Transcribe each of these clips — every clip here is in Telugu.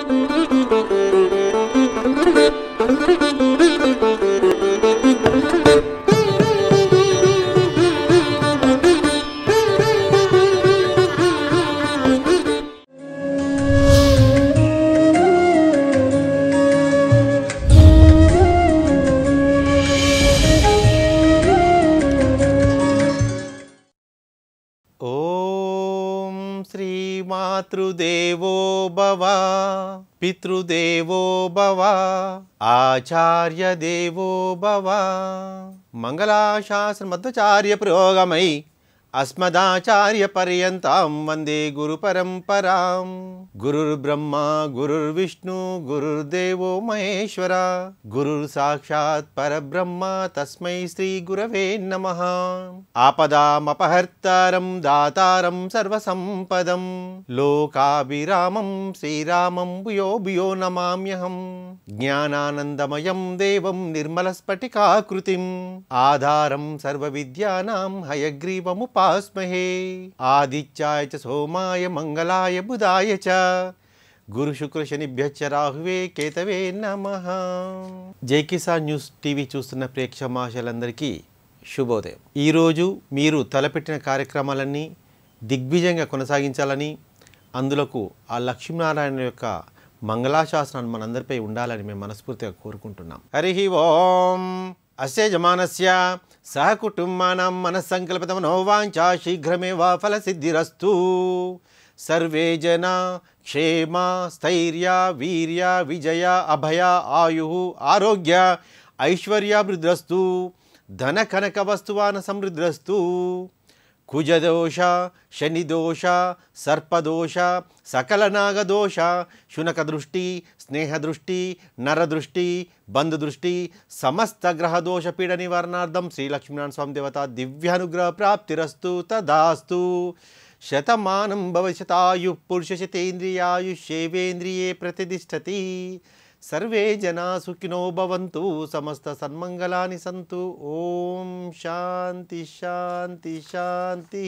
ఓం శ్రీమాతృదేవో భవ పితృదేవో భవ ఆచార్య దేవో భవ మంగళాశాసనమధ్వచార్య పురోగమై అస్మదాచార్య పర్యంతం వందే గురు పరంపరాం గురుర్బ్రహ్మ గురుర్విష్ణు గురుర్దేవో మహేశ్వర గురుర్ సాక్షాత్ పరబ్రహ్మ తస్మై శ్రీ గురవే నమ ఆపదామపహర్తారం దాతారం సర్వసంపదం లోకాభిరామం శ్రీరామం భూయో భూయో నమామ్యహం జ్ఞానానందమయం దేవం నిర్మలస్ఫటికాకృతిం ఆధారం సర్వవిద్యానాం హయగ్రీవముపాస్మహే ఆదిత్యాయ చ సోమాయ మంగళాయ బుధాయ చ గురు శుక్ర శనిభ్యచ్చ రాహువే కేతవే నమ జై కిసాన్ న్యూస్ టీవీ చూస్తున్న ప్రేక్షమాశలందరికీ శుభోదయం ఈరోజు మీరు తలపెట్టిన కార్యక్రమాలన్నీ దిగ్విజయంగా కొనసాగించాలని అందులోకు ఆ లక్ష్మీనారాయణ యొక్క మంగళాశాసనాన్ని మనందరిపై ఉండాలని మేము మనస్ఫూర్తిగా కోరుకుంటున్నాం హరి ఓం అస్య జమానస్య సహకుటుంబానాం మనస్సంకల్పితమనోవాంఛా శీఘ్రమేవ ఫలసిద్ధిరస్తు సర్వే జన క్షేమ స్థైర్య వీర్య విజయ అభయ ఆయు ఆరోగ్య ఐశ్వర్యాభివృద్ధిరస్తు ధన కనక వస్తువాన సమృద్ధిరస్తు కుజదోష శనిదోష సర్పదోష సకల నాగదోష శునక దృష్టి స్నేహదృష్టి నరదృష్టి బంధుదృష్టి సమస్త గ్రహదోష పీడ నివారణార్థం శ్రీ లక్ష్మీనారాయణ స్వామి దేవత దివ్యానుగ్రహ ప్రాప్తిరస్తు తదాస్తు శతమానం భవిష్యతాయు పురుష శతేంద్రియాయుష్యేవేంద్రియే ప్రతిష్టతి సర్వే జనా సుఖినో భవంతు సమస్త సన్మంగళాని సంతు ఓం శాంతి శాంతి శాంతి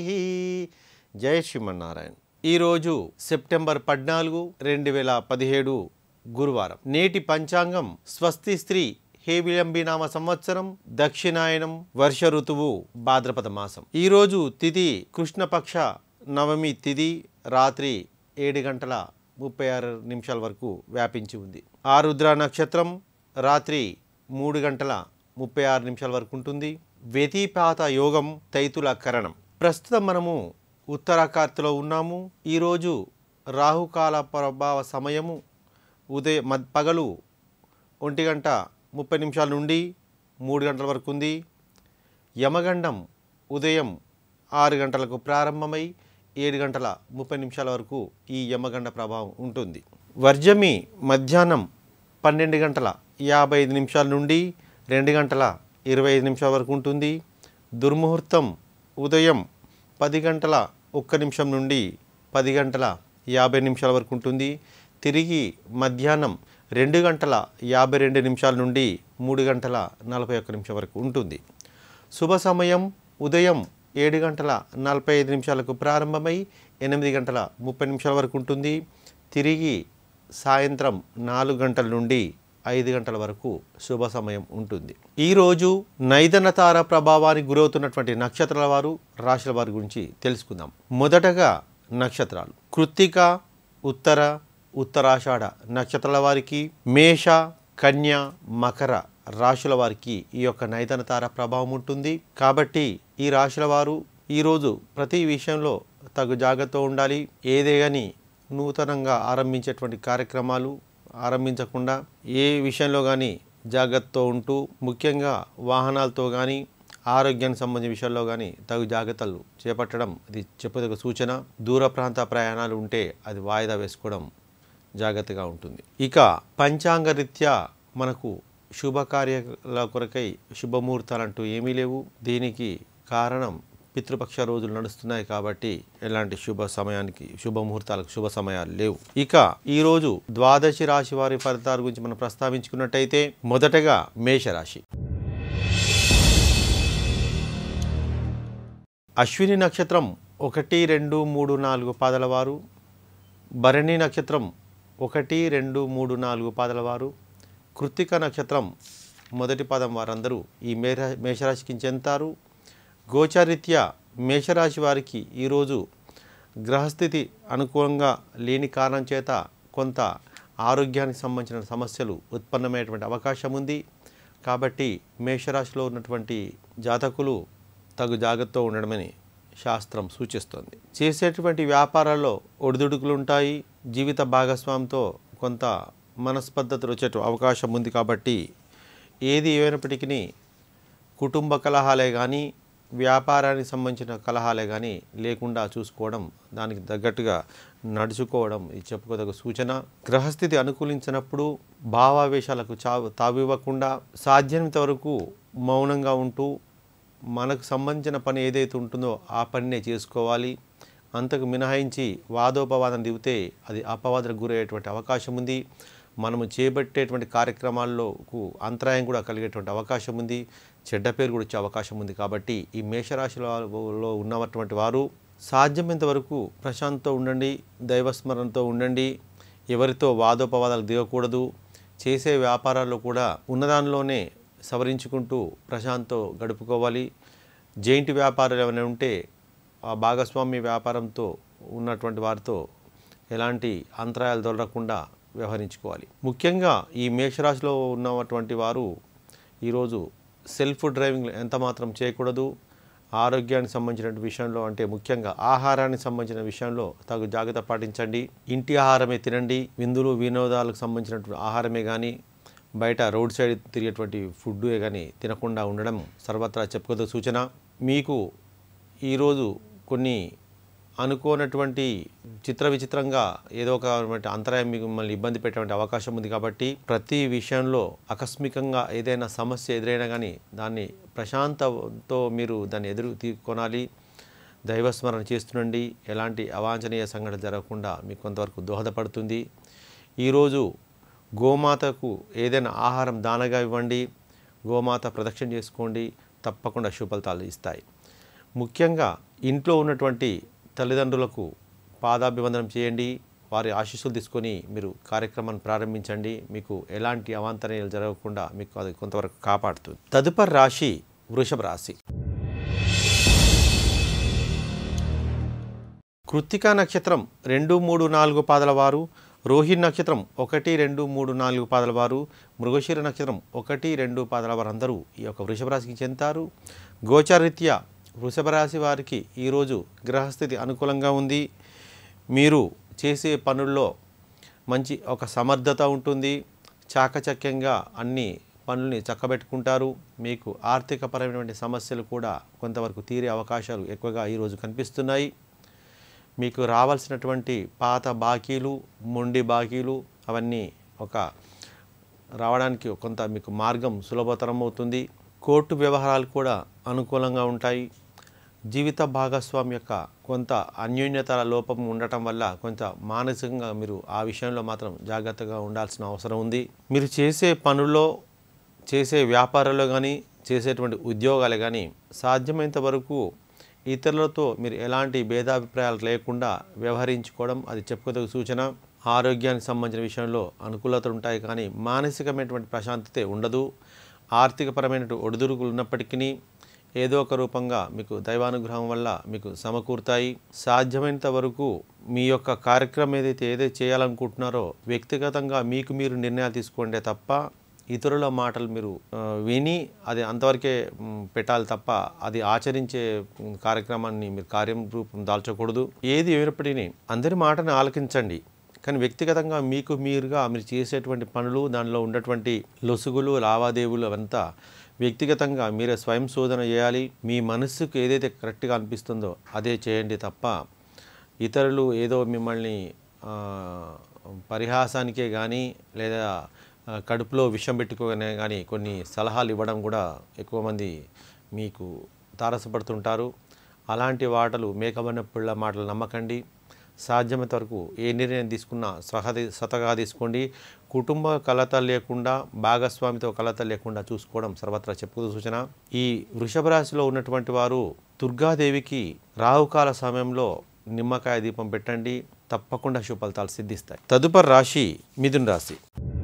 జయ శ్రీమన్నారాయణ ఈరోజు సెప్టెంబర్ పద్నాలుగు రెండు వేల పదిహేడు గురువారం నేటి పంచాంగం స్వస్తి స్త్రీ హే విలంబినామ సంవత్సరం దక్షిణాయనం వర్ష ఋతువు భాద్రపద మాసం ఈరోజు తిథి కృష్ణపక్ష నవమి తిథి రాత్రి ఏడు గంటల ముప్పై ఆరు నిమిషాల వరకు వ్యాపించి ఉంది ఆరుద్ర నక్షత్రం రాత్రి మూడు గంటల ముప్పై ఆరు నిమిషాల వరకు ఉంటుంది వ్యతిపాత యోగం తైతుల కరణం ప్రస్తుతం మనము ఉత్తరాఖార్తిలో ఉన్నాము ఈరోజు రాహుకాల ప్రభావ సమయము ఉదయం మద్ పగలు ఒంటి గంట ముప్పై నిమిషాల నుండి మూడు గంటల వరకు ఉంది యమగండం ఉదయం ఆరు గంటలకు ప్రారంభమై ఏడు గంటల ముప్పై నిమిషాల వరకు ఈ యమగండ ప్రభావం ఉంటుంది వర్జమి మధ్యాహ్నం పన్నెండు గంటల యాభై ఐదు నిమిషాల నుండి రెండు గంటల ఇరవై ఐదు నిమిషాల వరకు ఉంటుంది దుర్ముహూర్తం ఉదయం పది గంటల ఒక్క నిమిషం నుండి పది గంటల యాభై నిమిషాల వరకు ఉంటుంది తిరిగి మధ్యాహ్నం రెండు గంటల యాభై రెండు నిమిషాల నుండి మూడు గంటల నలభై ఒక్క నిమిషం వరకు ఉంటుంది శుభ సమయం ఉదయం ఏడు గంటల నలభై ఐదు నిమిషాలకు ప్రారంభమై ఎనిమిది గంటల ముప్పై నిమిషాల వరకు ఉంటుంది తిరిగి సాయంత్రం నాలుగు గంటల నుండి ఐదు గంటల వరకు శుభ సమయం ఉంటుంది ఈరోజు నైదన తార ప్రభావానికి గురవుతున్నటువంటి నక్షత్రాల వారు రాశుల వారి గురించి తెలుసుకుందాం మొదటగా నక్షత్రాలు కృత్తిక ఉత్తర ఉత్తరాషాఢ నక్షత్రాల వారికి మేష కన్య మకర రాశుల వారికి ఈ యొక్క నైతన తార ప్రభావం ఉంటుంది కాబట్టి ఈ రాశుల వారు ఈరోజు ప్రతి విషయంలో తగు జాగ్రత్త ఉండాలి ఏదే కానీ నూతనంగా ఆరంభించేటువంటి కార్యక్రమాలు ఆరంభించకుండా ఏ విషయంలో కానీ జాగ్రత్తతో ఉంటూ ముఖ్యంగా వాహనాలతో కానీ ఆరోగ్యానికి సంబంధించిన విషయాల్లో కానీ తగు జాగ్రత్తలు చేపట్టడం ఇది చెప్పదగ్గ సూచన దూర ప్రాంత ప్రయాణాలు ఉంటే అది వాయిదా వేసుకోవడం జాగ్రత్తగా ఉంటుంది ఇక పంచాంగ రీత్యా మనకు శుభకార్యాల కొరకై శుభముహూర్తాలు అంటూ ఏమీ లేవు దీనికి కారణం పితృపక్ష రోజులు నడుస్తున్నాయి కాబట్టి ఎలాంటి శుభ సమయానికి శుభముహూర్తాలకు శుభ సమయాలు లేవు ఇక ఈరోజు ద్వాదశి రాశి వారి ఫలితాల గురించి మనం ప్రస్తావించుకున్నట్టయితే మొదటగా మేషరాశి అశ్విని నక్షత్రం ఒకటి రెండు మూడు నాలుగు పాదల వారు భరణి నక్షత్రం ఒకటి రెండు మూడు నాలుగు పాదల వారు కృత్తిక నక్షత్రం మొదటి పదం వారందరూ ఈ మేర మేషరాశికి చెందుతారు గోచారీత్యా మేషరాశి వారికి ఈరోజు గ్రహస్థితి అనుకూలంగా లేని కారణం చేత కొంత ఆరోగ్యానికి సంబంధించిన సమస్యలు ఉత్పన్నమయ్యేటువంటి అవకాశం ఉంది కాబట్టి మేషరాశిలో ఉన్నటువంటి జాతకులు తగు జాగ్రత్తతో ఉండడమని శాస్త్రం సూచిస్తుంది చేసేటువంటి వ్యాపారాల్లో ఒడిదుడుకులు ఉంటాయి జీవిత భాగస్వామితో కొంత మనస్పద్ధతులు వచ్చే అవకాశం ఉంది కాబట్టి ఏది ఏమైనప్పటికీ కుటుంబ కలహాలే కానీ వ్యాపారానికి సంబంధించిన కలహాలే కానీ లేకుండా చూసుకోవడం దానికి తగ్గట్టుగా నడుచుకోవడం ఇది చెప్పుకోదగ్గ సూచన గ్రహస్థితి అనుకూలించినప్పుడు భావావేశాలకు చావు తావివ్వకుండా సాధ్యమైనంత వరకు మౌనంగా ఉంటూ మనకు సంబంధించిన పని ఏదైతే ఉంటుందో ఆ పనినే చేసుకోవాలి అంతకు మినహాయించి వాదోపవాదం దిగితే అది అపవాదకు గురయ్యేటువంటి అవకాశం ఉంది మనము చేపట్టేటువంటి కార్యక్రమాల్లోకు అంతరాయం కూడా కలిగేటువంటి అవకాశం ఉంది చెడ్డ పేరు కూడా వచ్చే అవకాశం ఉంది కాబట్టి ఈ మేషరాశిలో ఉన్నటువంటి వారు సాధ్యమైనంత వరకు ప్రశాంతతో ఉండండి దైవస్మరణతో ఉండండి ఎవరితో వాదోపవాదాలు దిగకూడదు చేసే వ్యాపారాల్లో కూడా ఉన్నదానిలోనే సవరించుకుంటూ ప్రశాంత్తో గడుపుకోవాలి జైంట్ వ్యాపారాలు ఏమైనా ఉంటే ఆ భాగస్వామి వ్యాపారంతో ఉన్నటువంటి వారితో ఎలాంటి అంతరాయాలు దొరకకుండా వ్యవహరించుకోవాలి ముఖ్యంగా ఈ మేషరాశిలో ఉన్నటువంటి వారు ఈరోజు సెల్ఫ్ డ్రైవింగ్ ఎంత మాత్రం చేయకూడదు ఆరోగ్యానికి సంబంధించిన విషయంలో అంటే ముఖ్యంగా ఆహారానికి సంబంధించిన విషయంలో తగు జాగ్రత్త పాటించండి ఇంటి ఆహారమే తినండి విందులు వినోదాలకు సంబంధించినటువంటి ఆహారమే కానీ బయట రోడ్ సైడ్ తిరిగేటువంటి ఫుడ్ కానీ తినకుండా ఉండడం సర్వత్రా చెప్పుకోదగ్గ సూచన మీకు ఈరోజు కొన్ని అనుకోనటువంటి చిత్ర విచిత్రంగా ఏదో ఒక అంతరాయం మీకు మిమ్మల్ని ఇబ్బంది పెట్టేటువంటి అవకాశం ఉంది కాబట్టి ప్రతి విషయంలో ఆకస్మికంగా ఏదైనా సమస్య ఎదురైనా కానీ దాన్ని ప్రశాంతతో మీరు దాన్ని ఎదురు కొనాలి దైవస్మరణ చేస్తుండండి ఎలాంటి అవాంఛనీయ సంఘటన జరగకుండా మీకు కొంతవరకు దోహదపడుతుంది ఈరోజు గోమాతకు ఏదైనా ఆహారం దానగా ఇవ్వండి గోమాత ప్రదక్షిణ చేసుకోండి తప్పకుండా శుభఫలితాలు ఇస్తాయి ముఖ్యంగా ఇంట్లో ఉన్నటువంటి తల్లిదండ్రులకు పాదాభివందనం చేయండి వారి ఆశీస్సులు తీసుకొని మీరు కార్యక్రమాన్ని ప్రారంభించండి మీకు ఎలాంటి అవాంతరాలు జరగకుండా మీకు అది కొంతవరకు కాపాడుతుంది తదుపరి రాశి వృషభ రాశి కృత్తికా నక్షత్రం రెండు మూడు నాలుగు పాదల వారు రోహిణి నక్షత్రం ఒకటి రెండు మూడు నాలుగు పాదల వారు మృగశిర నక్షత్రం ఒకటి రెండు పాదల వారు అందరూ ఈ యొక్క వృషభ రాశికి చెందుతారు గోచారీత్యా వృషభ రాశి వారికి ఈరోజు గ్రహస్థితి అనుకూలంగా ఉంది మీరు చేసే పనుల్లో మంచి ఒక సమర్థత ఉంటుంది చాకచక్యంగా అన్ని పనుల్ని చక్కబెట్టుకుంటారు మీకు ఆర్థికపరమైనటువంటి సమస్యలు కూడా కొంతవరకు తీరే అవకాశాలు ఎక్కువగా ఈరోజు కనిపిస్తున్నాయి మీకు రావాల్సినటువంటి పాత బాకీలు మొండి బాకీలు అవన్నీ ఒక రావడానికి కొంత మీకు మార్గం సులభతరం అవుతుంది కోర్టు వ్యవహారాలు కూడా అనుకూలంగా ఉంటాయి జీవిత భాగస్వామి యొక్క కొంత అన్యోన్యతల లోపం ఉండటం వల్ల కొంత మానసికంగా మీరు ఆ విషయంలో మాత్రం జాగ్రత్తగా ఉండాల్సిన అవసరం ఉంది మీరు చేసే పనుల్లో చేసే వ్యాపారాల్లో కానీ చేసేటువంటి ఉద్యోగాలు కానీ సాధ్యమైనంత వరకు ఇతరులతో మీరు ఎలాంటి భేదాభిప్రాయాలు లేకుండా వ్యవహరించుకోవడం అది చెప్పుకోదగ్గ సూచన ఆరోగ్యానికి సంబంధించిన విషయంలో అనుకూలతలు ఉంటాయి కానీ మానసికమైనటువంటి ప్రశాంతత ఉండదు ఆర్థికపరమైన ఒడిదుడుకులు ఉన్నప్పటికీ ఏదో ఒక రూపంగా మీకు దైవానుగ్రహం వల్ల మీకు సమకూరుతాయి సాధ్యమైనంత వరకు మీ యొక్క కార్యక్రమం ఏదైతే ఏదైతే చేయాలనుకుంటున్నారో వ్యక్తిగతంగా మీకు మీరు నిర్ణయాలు తీసుకోండే తప్ప ఇతరుల మాటలు మీరు ఆ, విని అది అంతవరకే మ్, పెట్టాలి తప్ప అది ఆచరించే మ్, కార్యక్రమాన్ని మీరు కార్యం రూపం దాల్చకూడదు ఏది ఏమైనప్పటికీ అందరి మాటను ఆలకించండి కానీ వ్యక్తిగతంగా మీకు మీరుగా మీరు చేసేటువంటి పనులు దానిలో ఉన్నటువంటి లొసుగులు లావాదేవీలు అవంతా వ్యక్తిగతంగా మీరే స్వయం శోధన చేయాలి మీ మనస్సుకు ఏదైతే కరెక్ట్గా అనిపిస్తుందో అదే చేయండి తప్ప ఇతరులు ఏదో మిమ్మల్ని ఆ, పరిహాసానికే కానీ లేదా ఆ, కడుపులో విషం పెట్టుకోగానే కానీ కొన్ని సలహాలు ఇవ్వడం కూడా ఎక్కువ మంది మీకు తారసపడుతుంటారు అలాంటి వాటలు మేకబడిన పిల్ల మాటలు నమ్మకండి సాధ్యమైనంత వరకు ఏ నిర్ణయం తీసుకున్నా సహది సతగా తీసుకోండి కుటుంబ కలత లేకుండా భాగస్వామితో కలత లేకుండా చూసుకోవడం సర్వత్రా చెప్పుకు సూచన ఈ వృషభ రాశిలో ఉన్నటువంటి వారు దుర్గాదేవికి రాహుకాల సమయంలో నిమ్మకాయ దీపం పెట్టండి తప్పకుండా శుభ ఫలితాలు సిద్ధిస్తాయి తదుపరి రాశి మిథున్ రాశి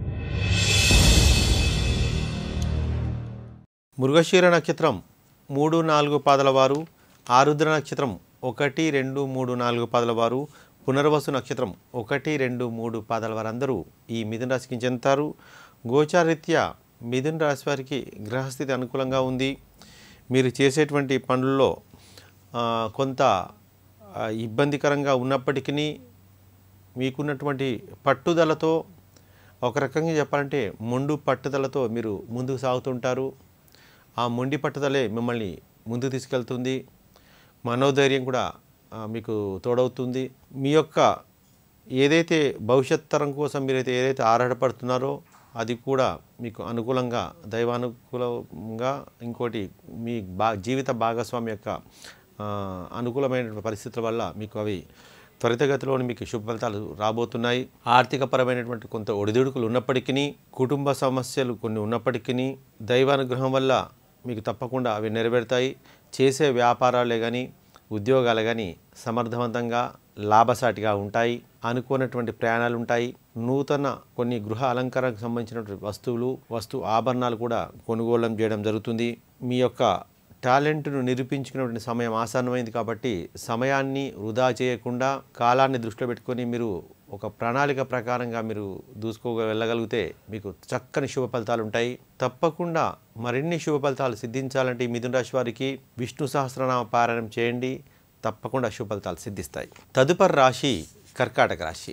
మృగశీర నక్షత్రం మూడు నాలుగు పాదల వారు ఆరుద్ర నక్షత్రం ఒకటి రెండు మూడు నాలుగు పాదల వారు పునర్వసు నక్షత్రం ఒకటి రెండు మూడు పాదాల వారందరూ ఈ మిథున రాశికి చెందుతారు గోచారీత్యా మిథున రాశి వారికి గ్రహస్థితి అనుకూలంగా ఉంది మీరు చేసేటువంటి పనుల్లో ఆ, కొంత ఆ, ఇబ్బందికరంగా ఉన్నప్పటికీ మీకున్నటువంటి పట్టుదలతో ఒక రకంగా చెప్పాలంటే మొండు పట్టుదలతో మీరు ముందుకు సాగుతుంటారు ఆ మొండి పట్టుదలే మిమ్మల్ని ముందుకు తీసుకెళ్తుంది మనోధైర్యం కూడా ఆ, మీకు తోడవుతుంది మీ యొక్క ఏదైతే భవిష్యత్ తరం కోసం మీరైతే ఏదైతే ఆరాటపడుతున్నారో అది కూడా మీకు అనుకూలంగా దైవానుకూలంగా ఇంకోటి మీ బా జీవిత భాగస్వామి యొక్క ఆ, అనుకూలమైన పరిస్థితుల వల్ల మీకు అవి త్వరితగతిలో మీకు శుభ ఫలితాలు రాబోతున్నాయి ఆర్థికపరమైనటువంటి కొంత ఒడిదుడుకులు ఉన్నప్పటికీ కుటుంబ సమస్యలు కొన్ని ఉన్నప్పటికీ దైవానుగ్రహం వల్ల మీకు తప్పకుండా అవి నెరవేరుతాయి చేసే వ్యాపారాలే కానీ ఉద్యోగాలు కానీ సమర్థవంతంగా లాభసాటిగా ఉంటాయి అనుకున్నటువంటి ప్రయాణాలు ఉంటాయి నూతన కొన్ని గృహ అలంకరణకు సంబంధించినటువంటి వస్తువులు వస్తు ఆభరణాలు కూడా కొనుగోలు చేయడం జరుగుతుంది మీ యొక్క టాలెంట్ను నిరూపించుకునేటువంటి సమయం ఆసన్నమైంది కాబట్టి సమయాన్ని వృధా చేయకుండా కాలాన్ని దృష్టిలో పెట్టుకొని మీరు ఒక ప్రణాళిక ప్రకారంగా మీరు దూసుకో వెళ్ళగలిగితే మీకు చక్కని శుభ ఫలితాలు ఉంటాయి తప్పకుండా మరిన్ని శుభ ఫలితాలు సిద్ధించాలంటే ఈ మిథున రాశి వారికి విష్ణు సహస్రనామ పారాయణం చేయండి తప్పకుండా శుభ ఫలితాలు సిద్ధిస్తాయి తదుపరి రాశి కర్కాటక రాశి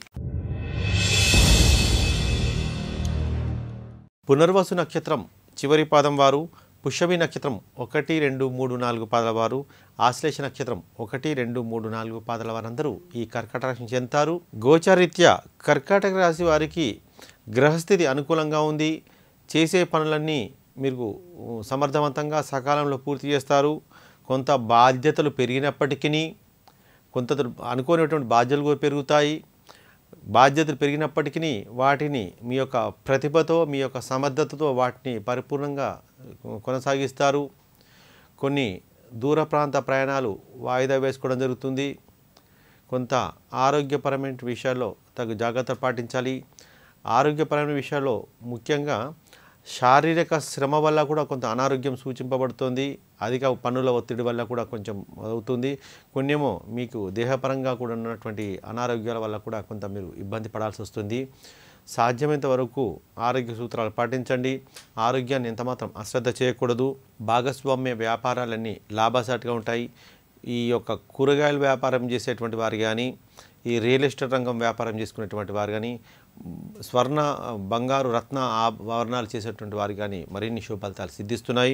పునర్వసు నక్షత్రం చివరి పాదం వారు పుష్యమి నక్షత్రం ఒకటి రెండు మూడు నాలుగు పాదాల వారు ఆశ్లేష నక్షత్రం ఒకటి రెండు మూడు నాలుగు పాదాల వారందరూ ఈ కర్కాటక రాశిని చెందుతారు గోచారీత్యా కర్కాటక రాశి వారికి గ్రహస్థితి అనుకూలంగా ఉంది చేసే పనులన్నీ మీరు సమర్థవంతంగా సకాలంలో పూర్తి చేస్తారు కొంత బాధ్యతలు పెరిగినప్పటికీ కొంత అనుకోనిటువంటి బాధ్యతలు కూడా పెరుగుతాయి బాధ్యతలు పెరిగినప్పటికీ వాటిని మీ యొక్క ప్రతిభతో మీ యొక్క సమర్థతతో వాటిని పరిపూర్ణంగా కొనసాగిస్తారు కొన్ని దూర ప్రాంత ప్రయాణాలు వాయిదా వేసుకోవడం జరుగుతుంది కొంత ఆరోగ్యపరమైన విషయాల్లో తగు జాగ్రత్త పాటించాలి ఆరోగ్యపరమైన విషయాల్లో ముఖ్యంగా శారీరక శ్రమ వల్ల కూడా కొంత అనారోగ్యం సూచింపబడుతుంది అధిక పన్నుల ఒత్తిడి వల్ల కూడా కొంచెం అవుతుంది కొన్నేమో మీకు దేహపరంగా కూడా ఉన్నటువంటి అనారోగ్యాల వల్ల కూడా కొంత మీరు ఇబ్బంది పడాల్సి వస్తుంది సాధ్యమైనంత వరకు ఆరోగ్య సూత్రాలు పాటించండి ఆరోగ్యాన్ని ఎంతమాత్రం అశ్రద్ధ చేయకూడదు భాగస్వామ్య వ్యాపారాలన్నీ లాభసాటిగా ఉంటాయి ఈ యొక్క కూరగాయల వ్యాపారం చేసేటువంటి వారు కానీ ఈ రియల్ ఎస్టేట్ రంగం వ్యాపారం చేసుకునేటువంటి వారు కానీ స్వర్ణ బంగారు రత్న ఆభరణాలు చేసేటువంటి వారు కానీ మరిన్ని శుభ ఫలితాలు సిద్ధిస్తున్నాయి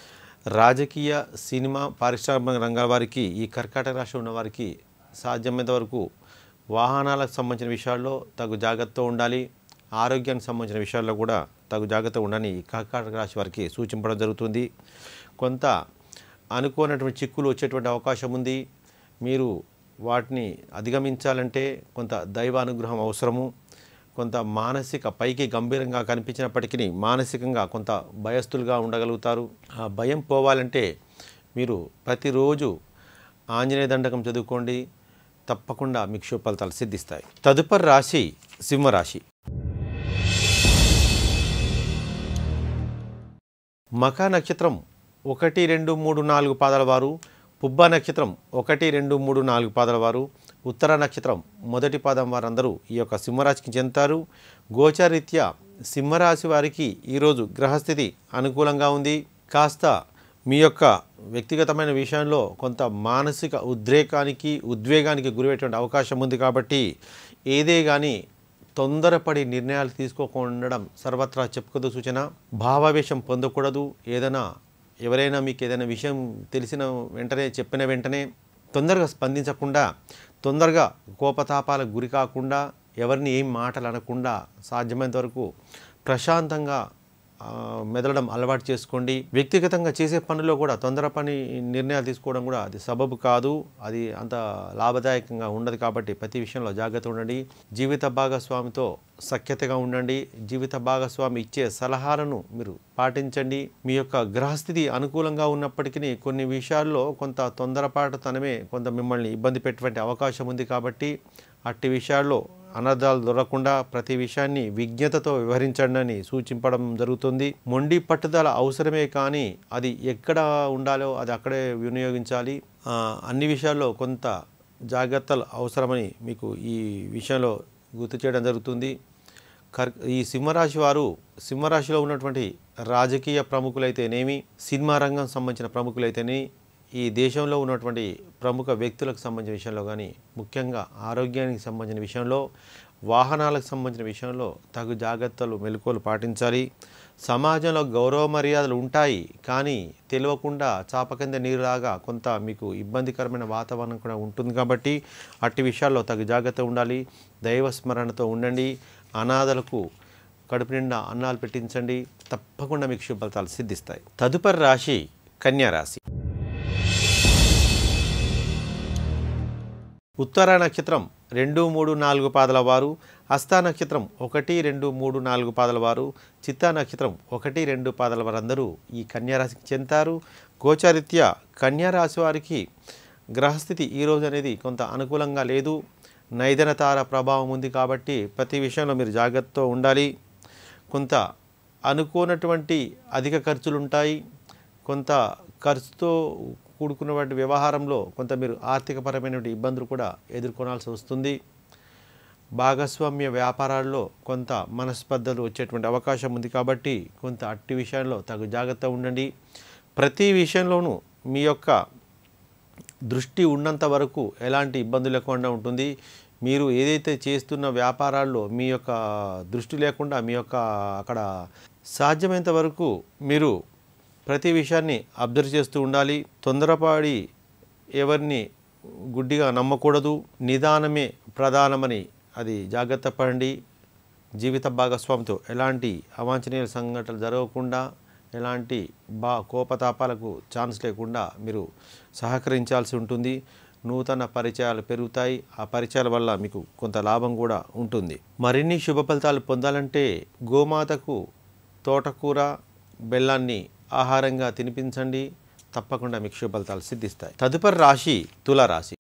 రాజకీయ సినిమా పారిశ్రామిక రంగాల వారికి ఈ కర్కాటక రాశి ఉన్న వారికి సాధ్యమైనంత వరకు వాహనాలకు సంబంధించిన విషయాల్లో తగు జాగ్రత్తతో ఉండాలి ఆరోగ్యానికి సంబంధించిన విషయాల్లో కూడా తగు జాగ్రత్త ఉండని ఈ కర్కాటక రాశి వారికి సూచించడం జరుగుతుంది కొంత అనుకోనటువంటి చిక్కులు వచ్చేటువంటి అవకాశం ఉంది మీరు వాటిని అధిగమించాలంటే కొంత దైవ అనుగ్రహం అవసరము కొంత మానసిక పైకి గంభీరంగా కనిపించినప్పటికీ మానసికంగా కొంత భయస్థులుగా ఉండగలుగుతారు ఆ భయం పోవాలంటే మీరు ప్రతిరోజు ఆంజనేయ దండకం చదువుకోండి తప్పకుండా మీకు శుభ ఫలితాలు సిద్ధిస్తాయి తదుపరి రాశి సింహరాశి మఖా నక్షత్రం ఒకటి రెండు మూడు నాలుగు పాదాల వారు పుబ్బ నక్షత్రం ఒకటి రెండు మూడు నాలుగు పాదాల వారు ఉత్తర నక్షత్రం మొదటి పాదం వారందరూ ఈ యొక్క సింహరాశికి చెందుతారు గోచారీత్యా సింహరాశి వారికి ఈరోజు గ్రహస్థితి అనుకూలంగా ఉంది కాస్త మీ యొక్క వ్యక్తిగతమైన విషయంలో కొంత మానసిక ఉద్రేకానికి ఉద్వేగానికి గురయ్యేటువంటి అవకాశం ఉంది కాబట్టి ఏదే కానీ తొందరపడి నిర్ణయాలు తీసుకోకుండా ఉండడం సర్వత్రా చెప్పుకోదు సూచన భావావేశం పొందకూడదు ఏదైనా ఎవరైనా మీకు ఏదైనా విషయం తెలిసిన వెంటనే చెప్పిన వెంటనే తొందరగా స్పందించకుండా తొందరగా కోపతాపాలకు గురి కాకుండా ఎవరిని ఏం మాటలు అనకుండా సాధ్యమైనంత వరకు ప్రశాంతంగా ఆ, మెదలడం అలవాటు చేసుకోండి వ్యక్తిగతంగా చేసే పనిలో కూడా తొందర పని నిర్ణయాలు తీసుకోవడం కూడా అది సబబు కాదు అది అంత లాభదాయకంగా ఉండదు కాబట్టి ప్రతి విషయంలో జాగ్రత్త ఉండండి జీవిత భాగస్వామితో సఖ్యతగా ఉండండి జీవిత భాగస్వామి ఇచ్చే సలహాలను మీరు పాటించండి మీ యొక్క గ్రహస్థితి అనుకూలంగా ఉన్నప్పటికీ కొన్ని విషయాల్లో కొంత తొందరపాటుతనమే కొంత మిమ్మల్ని ఇబ్బంది పెట్టేటువంటి అవకాశం ఉంది కాబట్టి అట్టి విషయాల్లో అనర్థాలు దొరకకుండా ప్రతి విషయాన్ని విజ్ఞతతో వ్యవహరించండి అని సూచింపడం జరుగుతుంది మొండి పట్టుదల అవసరమే కానీ అది ఎక్కడ ఉండాలో అది అక్కడే వినియోగించాలి ఆ, అన్ని విషయాల్లో కొంత జాగ్రత్తలు అవసరమని మీకు ఈ విషయంలో గుర్తు చేయడం జరుగుతుంది కర్ ఈ సింహరాశి వారు సింహరాశిలో ఉన్నటువంటి రాజకీయ ప్రముఖులైతేనేమి సినిమా రంగం సంబంధించిన ప్రముఖులైతేనే ఈ దేశంలో ఉన్నటువంటి ప్రముఖ వ్యక్తులకు సంబంధించిన విషయంలో కానీ ముఖ్యంగా ఆరోగ్యానికి సంబంధించిన విషయంలో వాహనాలకు సంబంధించిన విషయంలో తగు జాగ్రత్తలు మెలకువలు పాటించాలి సమాజంలో గౌరవ మర్యాదలు ఉంటాయి కానీ తెలియకుండా చాప కింద నీరులాగా కొంత మీకు ఇబ్బందికరమైన వాతావరణం కూడా ఉంటుంది కాబట్టి అట్టి విషయాల్లో తగు జాగ్రత్త ఉండాలి దైవ స్మరణతో ఉండండి అనాథలకు కడుపు నిండా అన్నాలు పెట్టించండి తప్పకుండా మీకు శుభ ఫలితాలు సిద్ధిస్తాయి తదుపరి రాశి కన్యా రాశి ఉత్తర నక్షత్రం రెండు మూడు నాలుగు పాదల వారు హస్త నక్షత్రం ఒకటి రెండు మూడు నాలుగు పాదల వారు చిత్తా నక్షత్రం ఒకటి రెండు పాదల వారందరూ ఈ కన్యారాశికి చెందుతారు గోచారిత్య కన్యారాశి వారికి గ్రహస్థితి ఈరోజు అనేది కొంత అనుకూలంగా లేదు నైదన తార ప్రభావం ఉంది కాబట్టి ప్రతి విషయంలో మీరు జాగ్రత్తతో ఉండాలి కొంత అనుకోనటువంటి అధిక ఖర్చులు ఉంటాయి కొంత ఖర్చుతో కూడుకున్నటువంటి వ్యవహారంలో కొంత మీరు ఆర్థికపరమైనటువంటి ఇబ్బందులు కూడా ఎదుర్కొనాల్సి వస్తుంది భాగస్వామ్య వ్యాపారాల్లో కొంత మనస్పర్ధలు వచ్చేటువంటి అవకాశం ఉంది కాబట్టి కొంత అట్టి విషయంలో తగు జాగ్రత్త ఉండండి ప్రతి విషయంలోనూ మీ యొక్క దృష్టి ఉన్నంత వరకు ఎలాంటి ఇబ్బంది లేకుండా ఉంటుంది మీరు ఏదైతే చేస్తున్న వ్యాపారాల్లో మీ యొక్క దృష్టి లేకుండా మీ యొక్క అక్కడ సాధ్యమైనంత వరకు మీరు ప్రతి విషయాన్ని అబ్జర్వ్ చేస్తూ ఉండాలి తొందరపాడి ఎవరిని గుడ్డిగా నమ్మకూడదు నిదానమే ప్రధానమని అది జాగ్రత్త పడండి జీవిత భాగస్వామితో ఎలాంటి అవాంఛనీయ సంఘటనలు జరగకుండా ఎలాంటి బా కోపతాపాలకు ఛాన్స్ లేకుండా మీరు సహకరించాల్సి ఉంటుంది నూతన పరిచయాలు పెరుగుతాయి ఆ పరిచయాల వల్ల మీకు కొంత లాభం కూడా ఉంటుంది మరిన్ని శుభ ఫలితాలు పొందాలంటే గోమాతకు తోటకూర బెల్లాన్ని ఆహారంగా తినిపించండి తప్పకుండా మీకు శుభ ఫలితాలు సిద్ధిస్తాయి తదుపరి రాశి తులారాశి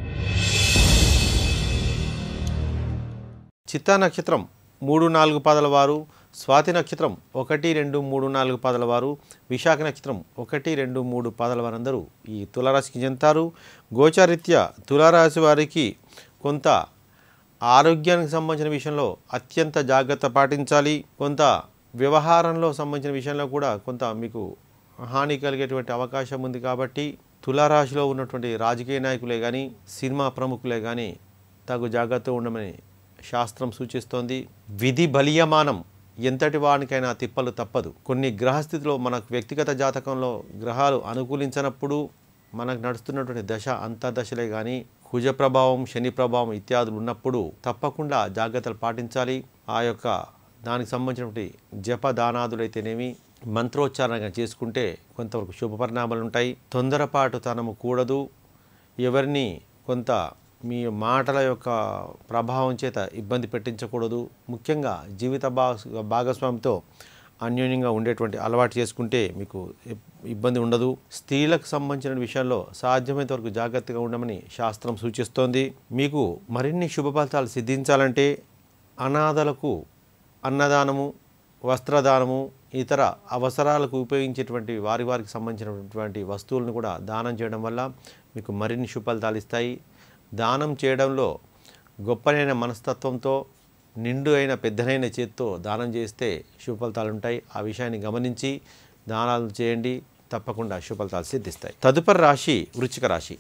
చిత్తా నక్షత్రం మూడు నాలుగు పాదల వారు స్వాతి నక్షత్రం ఒకటి రెండు మూడు నాలుగు పాదల వారు విశాఖ నక్షత్రం ఒకటి రెండు మూడు పాదల వారందరూ ఈ తులారాశికి చెందుతారు గోచారిత్య తులారాశి వారికి కొంత ఆరోగ్యానికి సంబంధించిన విషయంలో అత్యంత జాగ్రత్త పాటించాలి కొంత వ్యవహారంలో సంబంధించిన విషయంలో కూడా కొంత మీకు హాని కలిగేటువంటి అవకాశం ఉంది కాబట్టి తులారాశిలో ఉన్నటువంటి రాజకీయ నాయకులే కానీ సినిమా ప్రముఖులే కానీ తగు జాగ్రత్త ఉండమని శాస్త్రం సూచిస్తోంది విధి బలీయమానం ఎంతటి వానికైనా తిప్పలు తప్పదు కొన్ని గ్రహస్థితిలో మనకు వ్యక్తిగత జాతకంలో గ్రహాలు అనుకూలించినప్పుడు మనకు నడుస్తున్నటువంటి దశ అంతర్దశలే కానీ కుజ ప్రభావం శని ప్రభావం ఇత్యాదులు ఉన్నప్పుడు తప్పకుండా జాగ్రత్తలు పాటించాలి ఆ యొక్క దానికి సంబంధించినటువంటి జప దానాదులైతేనేమి మంత్రోచ్చారణ చేసుకుంటే కొంతవరకు శుభ పరిణామాలు ఉంటాయి తొందరపాటు తనము కూడదు ఎవరిని కొంత మీ మాటల యొక్క ప్రభావం చేత ఇబ్బంది పెట్టించకూడదు ముఖ్యంగా జీవిత భాగ భాగస్వామితో అన్యోన్యంగా ఉండేటువంటి అలవాటు చేసుకుంటే మీకు ఇబ్- ఇబ్బంది ఉండదు స్త్రీలకు సంబంధించిన విషయాల్లో సాధ్యమైనంత వరకు జాగ్రత్తగా ఉండమని శాస్త్రం సూచిస్తోంది మీకు మరిన్ని శుభ ఫలితాలు సిద్ధించాలంటే అనాథలకు అన్నదానము వస్త్రదానము ఇతర అవసరాలకు ఉపయోగించేటువంటి వారి వారికి సంబంధించినటువంటి వస్తువులను కూడా దానం చేయడం వల్ల మీకు మరిన్ని శుభ ఫలితాలు ఇస్తాయి దానం చేయడంలో గొప్పనైన మనస్తత్వంతో నిండు అయిన పెద్దనైన చేత్తో దానం చేస్తే శుభ ఫలితాలు ఉంటాయి ఆ విషయాన్ని గమనించి దానాలు చేయండి తప్పకుండా శుభ ఫలితాలు సిద్ధిస్తాయి తదుపరి రాశి వృచ్చిక రాశి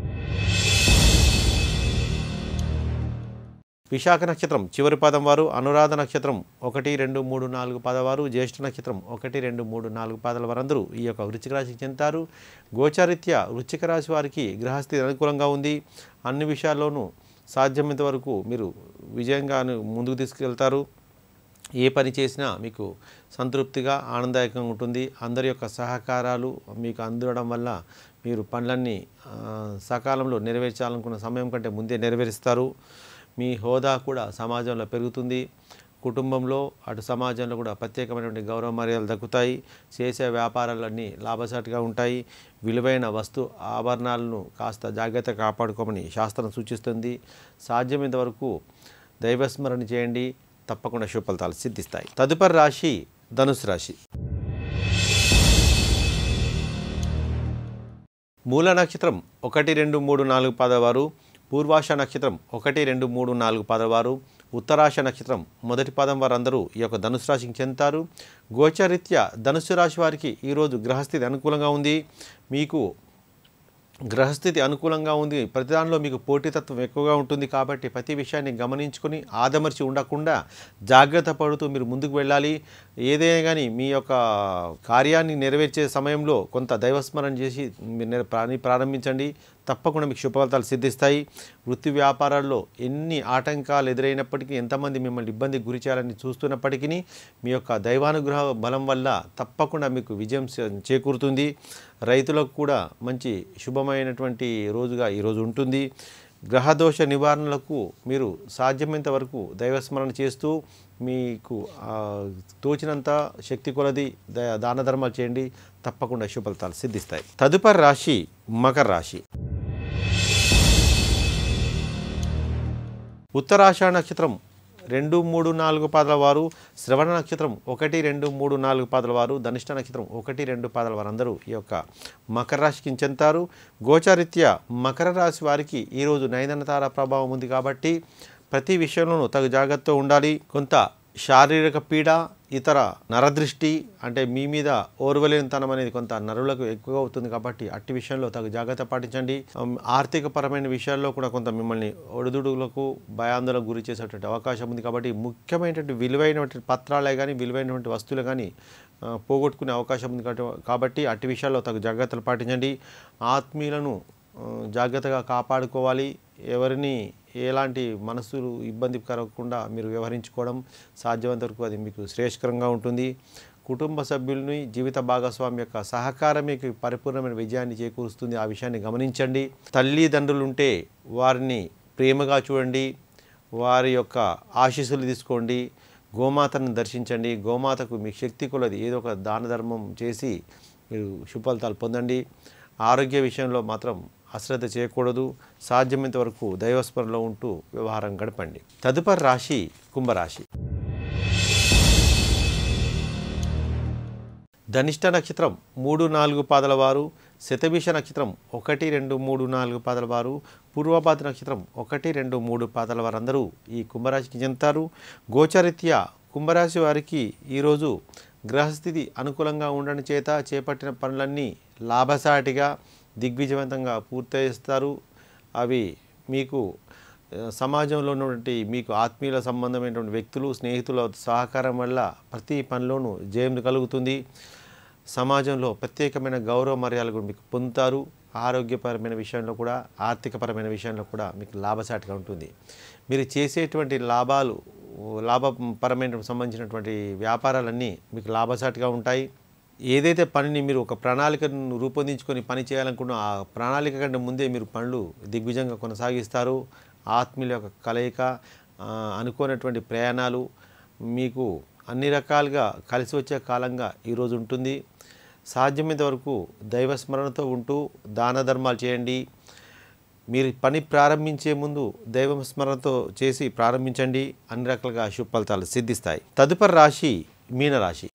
విశాఖ నక్షత్రం చివరి పదం వారు అనురాధ నక్షత్రం ఒకటి రెండు మూడు నాలుగు పదవారు జ్యేష్ఠ నక్షత్రం ఒకటి రెండు మూడు నాలుగు పాదల వారందరూ ఈ యొక్క వృచ్చిక రాశికి చెందుతారు గోచారిత్య వృచ్చిక రాశి వారికి గ్రహస్థితి అనుకూలంగా ఉంది అన్ని విషయాల్లోనూ సాధ్యమైనంత వరకు మీరు విజయంగా ముందుకు తీసుకెళ్తారు ఏ పని చేసినా మీకు సంతృప్తిగా ఆనందదాయకంగా ఉంటుంది అందరి యొక్క సహకారాలు మీకు అందడం వల్ల మీరు పనులన్నీ ఆ, సకాలంలో నెరవేర్చాలనుకున్న సమయం కంటే ముందే నెరవేరుస్తారు మీ హోదా కూడా సమాజంలో పెరుగుతుంది కుటుంబంలో అటు సమాజంలో కూడా ప్రత్యేకమైనటువంటి గౌరవ మర్యాదలు దక్కుతాయి చేసే వ్యాపారాలన్నీ లాభసాటిగా ఉంటాయి విలువైన వస్తు ఆభరణాలను కాస్త జాగ్రత్త కాపాడుకోమని శాస్త్రం సూచిస్తుంది సాధ్యమైనంత వరకు దైవస్మరణ చేయండి తప్పకుండా శుభ ఫలితాలు సిద్ధిస్తాయి తదుపరి రాశి ధనుసు రాశి మూల నక్షత్రం ఒకటి రెండు మూడు నాలుగు పదవారు పూర్వాష నక్షత్రం ఒకటి రెండు మూడు నాలుగు పదవారు ఉత్తరాష నక్షత్రం మొదటి పదం వారందరూ ఈ యొక్క ధనుసు రాశికి చెందుతారు గోచరీత్యా ధనుసు రాశి వారికి ఈరోజు గ్రహస్థితి అనుకూలంగా ఉంది మీకు గ్రహస్థితి అనుకూలంగా ఉంది ప్రతి దానిలో మీకు పోటీతత్వం ఎక్కువగా ఉంటుంది కాబట్టి ప్రతి విషయాన్ని గమనించుకొని ఆదమర్చి ఉండకుండా జాగ్రత్త పడుతూ మీరు ముందుకు వెళ్ళాలి ఏదైనా కానీ మీ యొక్క కార్యాన్ని నెరవేర్చే సమయంలో కొంత దైవస్మరణ చేసి మీరు నెర- ప్రాని- ప్రారంభించండి తప్పకుండా మీకు శుభఫలితాలు సిద్ధిస్తాయి వృత్తి వ్యాపారాల్లో ఎన్ని ఆటంకాలు ఎదురైనప్పటికీ ఎంతమంది మిమ్మల్ని ఇబ్బందికి గురి చేయాలని చూస్తున్నప్పటికీ మీ యొక్క దైవానుగ్రహ బలం వల్ల తప్పకుండా మీకు విజయం చే- చేకూరుతుంది రైతులకు కూడా మంచి శుభమైనటువంటి రోజుగా ఈరోజు ఉంటుంది గ్రహదోష నివారణలకు మీరు సాధ్యమైనంత వరకు దైవస్మరణ చేస్తూ మీకు ఆ, తోచినంత శక్తి కొలది ద- దాన ధర్మాలు చేయండి తప్పకుండా శుభ ఫలితాలు సిద్ధిస్తాయి తదుపరి రాశి మకర రాశి ఉత్తరాషాఢ నక్షత్రం రెండు మూడు నాలుగు పాదల వారు శ్రవణ నక్షత్రం ఒకటి రెండు మూడు నాలుగు పాదల వారు ధనిష్ట నక్షత్రం ఒకటి రెండు పాదల వారు అందరూ ఈ యొక్క మకర రాశికి చెందుతారు గోచారిత్య మకర రాశి వారికి ఈరోజు నైదనతార ప్రభావం ఉంది కాబట్టి ప్రతి విషయంలోనూ తగు జాగ్రత్తతో ఉండాలి కొంత శారీరక పీడ ఇతర నరదృష్టి అంటే మీ మీద ఓర్వలేనితనం అనేది కొంత నరులకు ఎక్కువగా అవుతుంది కాబట్టి అట్టి విషయంలో తగు జాగ్రత్త పాటించండి ఉమ్, ఆర్థిక పరమైన విషయాల్లో కూడా కొంత మిమ్మల్ని ఒడిదుడుకులకు భయాందోళనకు గురి చేసేటువంటి అవకాశం ఉంది కాబట్టి ముఖ్యమైనటువంటి విలువైనటువంటి పత్రాలే కానీ విలువైనటువంటి వస్తువులు కానీ ఆ, పోగొట్టుకునే అవకాశం ఉంది కాబట్టి- కాబట్టి అట్టి విషయాల్లో తగు జాగ్రత్తలు పాటించండి ఆత్మీయులను ఆ, జాగ్రత్తగా కాపాడుకోవాలి ఎవరిని ఎలాంటి మనసులు ఇబ్బంది కలగకుండా మీరు వ్యవహరించుకోవడం సాధ్యమైనంత వరకు అది మీకు శ్రేయస్కరంగా ఉంటుంది కుటుంబ సభ్యులని జీవిత భాగస్వామి యొక్క సహకారం మీకు పరిపూర్ణమైన విజయాన్ని చేకూరుస్తుంది ఆ విషయాన్ని గమనించండి తల్లిదండ్రులు ఉంటే వారిని ప్రేమగా చూడండి వారి యొక్క ఆశీస్సులు తీసుకోండి గోమాతను దర్శించండి గోమాతకు మీ శక్తి కొలది ఏదో ఒక దాన ధర్మం చేసి మీరు శుభఫలితాలు పొందండి ఆరోగ్య విషయంలో మాత్రం అశ్రద్ధ చేయకూడదు సాధ్యమైనంత వరకు దైవస్మరణలో ఉంటూ వ్యవహారం గడపండి తదుపరి రాశి కుంభరాశి ధనిష్ట నక్షత్రం మూడు నాలుగు పాదల వారు శతభిష నక్షత్రం ఒకటి రెండు మూడు నాలుగు పాదల వారు పూర్వపాద నక్షత్రం ఒకటి రెండు మూడు పాదల వారందరూ ఈ కుంభరాశికి చెందుతారు గోచరిత్యా కుంభరాశి వారికి ఈరోజు గ్రహస్థితి అనుకూలంగా ఉండడం చేత చేపట్టిన పనులన్నీ లాభసాటిగా దిగ్విజయవంతంగా పూర్తయిస్తారు అవి మీకు ఆ, సమాజంలో ఉన్నటువంటి మీకు ఆత్మీయుల సంబంధమైనటువంటి వ్యక్తులు స్నేహితుల సహకారం వల్ల ప్రతి పనిలోనూ జయం కలుగుతుంది సమాజంలో ప్రత్యేకమైన గౌరవ మర్యాదలు కూడా మీకు పొందుతారు ఆరోగ్యపరమైన విషయంలో కూడా ఆర్థికపరమైన విషయంలో కూడా మీకు లాభసాటిగా ఉంటుంది మీరు చేసేటువంటి లాభాలు లాభపరమైన సంబంధించినటువంటి వ్యాపారాలన్నీ మీకు లాభసాటిగా ఉంటాయి ఏదైతే పనిని మీరు ఒక ప్రణాళికను రూపొందించుకొని పని చేయాలనుకున్న ఆ ప్రణాళిక కంటే ముందే మీరు పనులు దిగ్విజయంగా కొనసాగిస్తారు ఆత్మీయుల యొక్క కలయిక ఆ, అనుకోనటువంటి ప్రయాణాలు మీకు అన్ని రకాలుగా కలిసి వచ్చే కాలంగా ఈరోజు ఉంటుంది సాధ్యమైనంత వరకు దైవస్మరణతో ఉంటూ దాన ధర్మాలు చేయండి మీరు పని ప్రారంభించే ముందు దైవ స్మరణతో చేసి ప్రారంభించండి అన్ని రకాలుగా శుభ ఫలితాలు సిద్ధిస్తాయి తదుపరి రాశి మీనరాశి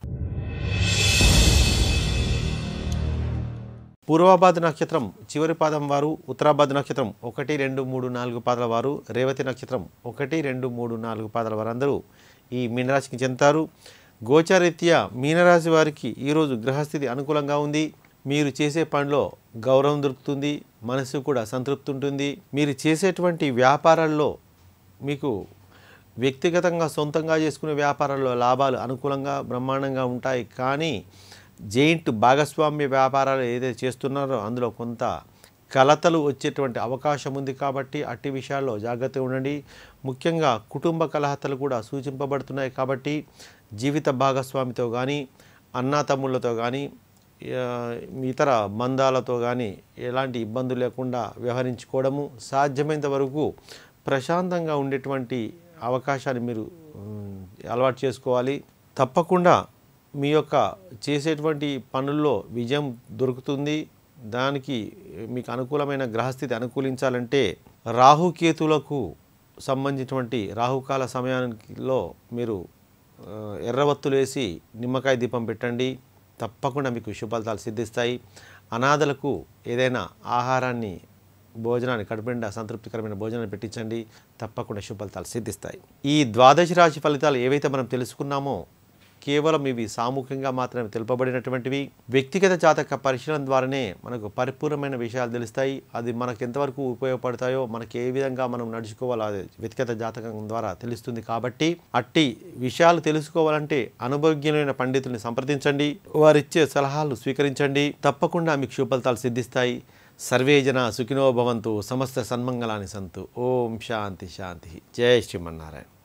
పూర్వపాద నక్షత్రం చివరి పాదం వారు ఉత్తరాబాద్ నక్షత్రం ఒకటి రెండు మూడు నాలుగు పాదాల వారు రేవతి నక్షత్రం ఒకటి రెండు మూడు నాలుగు పాదాల వారందరూ ఈ మీనరాశికి చెందుతారు గోచారీత్యా మీనరాశి వారికి ఈరోజు గ్రహస్థితి అనుకూలంగా ఉంది మీరు చేసే పనిలో గౌరవం దొరుకుతుంది మనసు కూడా సంతృప్తి ఉంటుంది మీరు చేసేటువంటి వ్యాపారాల్లో మీకు వ్యక్తిగతంగా సొంతంగా చేసుకునే వ్యాపారాల్లో లాభాలు అనుకూలంగా బ్రహ్మాండంగా ఉంటాయి కానీ జైంట్ భాగస్వామ్య వ్యాపారాలు ఏదైతే చేస్తున్నారో అందులో కొంత కలతలు వచ్చేటువంటి అవకాశం ఉంది కాబట్టి అట్టి విషయాల్లో జాగ్రత్తగా ఉండండి ముఖ్యంగా కుటుంబ కలహతలు కూడా సూచింపబడుతున్నాయి కాబట్టి జీవిత భాగస్వామితో కానీ అన్నా తమ్ముళ్ళతో కానీ ఆ, ఇతర బంధాలతో కానీ ఎలాంటి ఇబ్బందులు లేకుండా వ్యవహరించుకోవడము సాధ్యమైనంత వరకు ప్రశాంతంగా ఉండేటువంటి అవకాశాన్ని మీరు ఉమ్, అలవాటు చేసుకోవాలి తప్పకుండా మీ యొక్క చేసేటువంటి పనుల్లో విజయం దొరుకుతుంది దానికి మీకు అనుకూలమైన గ్రహస్థితి అనుకూలించాలంటే రాహుకేతులకు సంబంధించినటువంటి రాహుకాల సమయానిలో మీరు ఆ, ఎర్రవత్తులు వేసి నిమ్మకాయ దీపం పెట్టండి తప్పకుండా మీకు శుభఫలితాలు సిద్ధిస్తాయి అనాథలకు ఏదైనా ఆహారాన్ని భోజనాన్ని కడుపునిండా సంతృప్తికరమైన భోజనాన్ని పెట్టించండి తప్పకుండా శుభఫలితాలు సిద్ధిస్తాయి ఈ ద్వాదశ రాశి ఫలితాలు ఏవైతే మనం తెలుసుకున్నామో కేవలం ఇవి సామూహికంగా మాత్రమే తెలుపబడినటువంటివి వ్యక్తిగత జాతక పరిశీలన ద్వారానే మనకు పరిపూర్ణమైన విషయాలు తెలుస్తాయి అది మనకు ఎంతవరకు ఉపయోగపడతాయో మనకి ఏ విధంగా మనం నడుచుకోవాలో అది వ్యక్తిగత జాతకం ద్వారా తెలుస్తుంది కాబట్టి అట్టి విషయాలు తెలుసుకోవాలంటే అనుభవజ్ఞులైన పండితుల్ని సంప్రదించండి వారిచ్చే సలహాలు స్వీకరించండి తప్పకుండా మీకు శుభఫలితాలు సిద్ధిస్తాయి సర్వే జన సుఖినో భవంతు సమస్త సన్మంగళాన్ని సంతు ఓం శాంతి శాంతి జయ శ్రీమన్నారాయణ